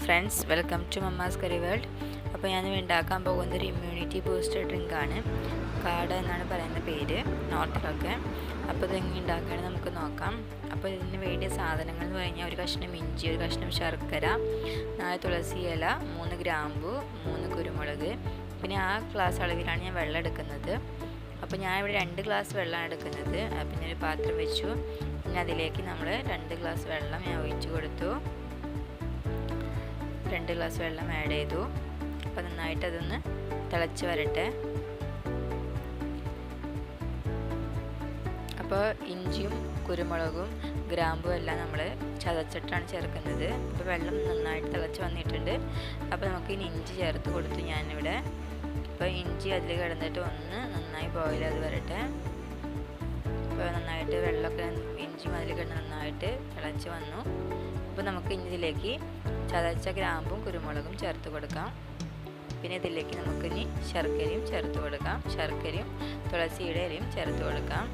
friends welcome to mamma's curry world അപ്പോൾ ഞാൻ ഉണ്ടാക്കാൻ പോകുന്ന ഒരു ഇമ്മ്യൂണിറ്റി ബൂസ്റ്റർ ഡ്രിങ്കാണ് കാട എന്നാണ് പറയുന്ന പേര് നോർത്തിലൊക്കെ അപ്പോൾ ഇതെങ്ങനെ ഉണ്ടാക്കുകയാണ് നമുക്ക് നോക്കാം അപ്പോൾ ഇതിന് വേണ്ടിയ സാധനങ്ങൾ എന്ന് പറഞ്ഞാൽ ഒരു കഷ്ണം ഇഞ്ചി ഒരു കഷ്ണം ശർക്കര നാല് തുളസി ഇല മൂന്ന് ഗ്രാമ്പു മൂന്ന് കുരുമുളക് പിന്നെ ആ ഗ്ലാസ് അളവിലാണ് ഞാൻ വെള്ളം എടുക്കുന്നത് അപ്പോൾ ഞാൻ ഇവിടെ രണ്ട് ഗ്ലാസ് വെള്ളമാണ് എടുക്കുന്നത് പിന്നെ ഒരു പാത്രം വെച്ചു പിന്നെ അതിലേക്ക് നമ്മൾ രണ്ട് ഗ്ലാസ് വെള്ളം ഞാൻ ഒഴിച്ചു കൊടുത്തു രണ്ട് ഗ്ലാസ് വെള്ളം ആഡ് ചെയ്തു അപ്പോൾ നന്നായിട്ട് അതൊന്ന് തിളച്ച് വരട്ടെ അപ്പോൾ ഇഞ്ചിയും കുരുമുളകും ഗ്രാമ്പും എല്ലാം നമ്മൾ ചതച്ചിട്ടാണ് ചേർക്കുന്നത് അപ്പോൾ വെള്ളം നന്നായിട്ട് തിളച്ച് വന്നിട്ടുണ്ട് അപ്പോൾ നമുക്ക് ഇനി ഇഞ്ചി ചേർത്ത് കൊടുത്തു ഞാനിവിടെ അപ്പോൾ ഇഞ്ചി അതിൽ കിടന്നിട്ട് ഒന്ന് നന്നായി ബോയിൽ അത് വരട്ടെ അപ്പോൾ നന്നായിട്ട് വെള്ളമൊക്കെ ഇഞ്ചിയും അതിൽ കിടന്ന് നന്നായിട്ട് തിളച്ച് വന്നു അപ്പോൾ നമുക്ക് ഇനി ഇതിലേക്ക് ചതച്ച ഗ്രാമ്പും കുരുമുളകും ചേർത്ത് കൊടുക്കാം പിന്നെ ഇതിലേക്ക് നമുക്കിനി ശർക്കരയും ചേർത്ത് കൊടുക്കാം ശർക്കരയും തുളസിയുടെ ഇലയും ചേർത്ത് കൊടുക്കാം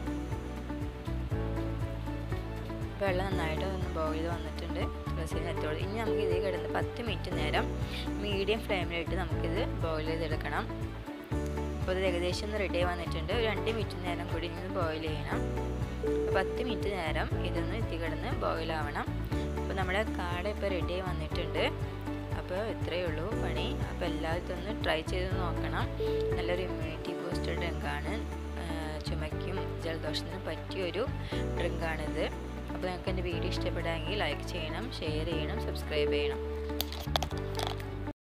വെള്ളം നന്നായിട്ട് ഒന്ന് ബോയിൽ വന്നിട്ടുണ്ട് തുളസി ചേർത്തോളൂ ഇനി നമുക്ക് ഇതിൽ കിടന്ന് പത്ത് മിനിറ്റ് നേരം മീഡിയം ഫ്ലെയിമിലിട്ട് നമുക്കിത് ബോയിൽ ചെയ്തെടുക്കണം അപ്പോൾ ഇത് ഏകദേശം ഒന്ന് റെഡി ആയി വന്നിട്ടുണ്ട് ഒരു രണ്ട് മിനിറ്റ് നേരം കൂടി ഇനി ബോയിൽ ചെയ്യണം പത്ത് മിനിറ്റ് നേരം ഇതൊന്ന് എത്തി കിടന്ന് ബോയിൽ ആവണം അപ്പോൾ നമ്മുടെ കാട ഇപ്പോൾ റെഡി ആയി വന്നിട്ടുണ്ട് അപ്പോൾ ഇത്രയേ ഉള്ളൂ പണി അപ്പോൾ എല്ലാവരും ഇതൊന്ന് ട്രൈ ചെയ്ത് നോക്കണം നല്ലൊരു ഇമ്മ്യൂണിറ്റി ബൂസ്റ്റർ ഡ്രിങ്കാണ് ചുമയ്ക്കും ജലദോഷത്തിനും പറ്റിയൊരു ഡ്രിങ്കാണിത് അപ്പോൾ നിങ്ങൾക്ക് എൻ്റെ വീഡിയോ ഇഷ്ടപ്പെടുകയെങ്കിൽ ലൈക്ക് ചെയ്യണം ഷെയർ ചെയ്യണം സബ്സ്ക്രൈബ് ചെയ്യണം